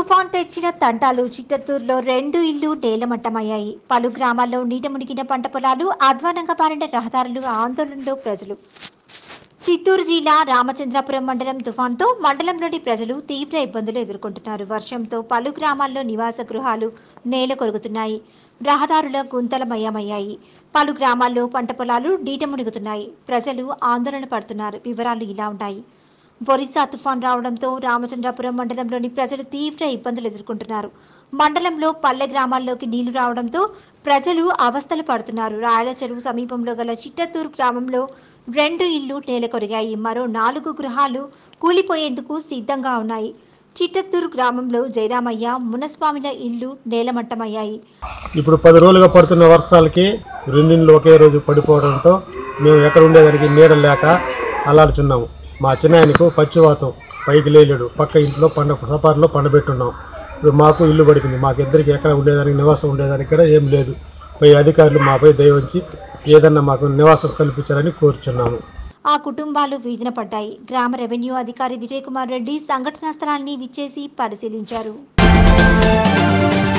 తుఫాన్ తెచ్చిన తంటాలు చిట్టత్తూరులో రెండు ఇళ్లు నేలమట్టమయ్యాయి పలు గ్రామాల్లో నీట మునిగిన పంట పొలాలు అధ్వానంగా మారిన రహదారులు ఆందోళనలో ప్రజలు చిత్తూరు జిల్లా రామచంద్రాపురం మండలం తుఫాన్తో మండలంలోని ప్రజలు తీవ్ర ఇబ్బందులు ఎదుర్కొంటున్నారు వర్షంతో పలు గ్రామాల్లో నివాస గృహాలు నేల కొరుగుతున్నాయి రహదారుల గుంతలమయమయ్యాయి పలు గ్రామాల్లో పంట పొలాలు నీట మునుగుతున్నాయి ప్రజలు ఆందోళన పడుతున్నారు వివరాలు ఇలా ఉన్నాయి ఒరిస్సా తుఫాన్ రావడంతో రామచంద్రాపురం మండలంలోని ప్రజలు తీవ్ర ఇబ్బందులు ఎదుర్కొంటున్నారు మండలంలో పల్లె గ్రామాల్లోకి నీళ్లు రావడంతో ప్రజలు అవస్థలు పడుతున్నారు రాయల చెరువు సమీపంలో గల చిట్టత్తూరు గ్రామంలో రెండు ఇళ్లు నేలకొరిగాయి మరో నాలుగు గృహాలు కూలిపోయేందుకు సిద్ధంగా ఉన్నాయి చిట్టత్తూరు గ్రామంలో జయరామయ్య మునస్వామిల ఇల్లు నేలమట్టమయ్యాయి ఇప్పుడు పది రోజులుగా పడుతున్న వర్షాలకి రెండింళ్ళు ఒకే రోజు పడిపోవడంతో మేము ఎక్కడ ఉండేదానికి నీడ లేక అల్లాడుచున్నాము మా చిన్నాయనకు పచ్చివాతం పైకి లేలేడు పక్క ఇంట్లో పండ సపారిలో పండబెట్టున్నాం ఇప్పుడు మాకు ఇల్లు పడిపోయింది మాకు ఇద్దరికి ఎక్కడ ఉండేదానికి నివాసం ఉండేదానికి కూడా ఏం లేదు పై అధికారులు మాపై దయ ఉంచి ఏదన్నా మాకు నివాసం కల్పించాలని కోరుచున్నాము ఆ కుటుంబాలు వీధిన పడ్డాయి గ్రామ రెవెన్యూ అధికారి విజయ్ కుమార్ రెడ్డి సంఘటనా స్థలాన్ని విచ్చేసి పరిశీలించారు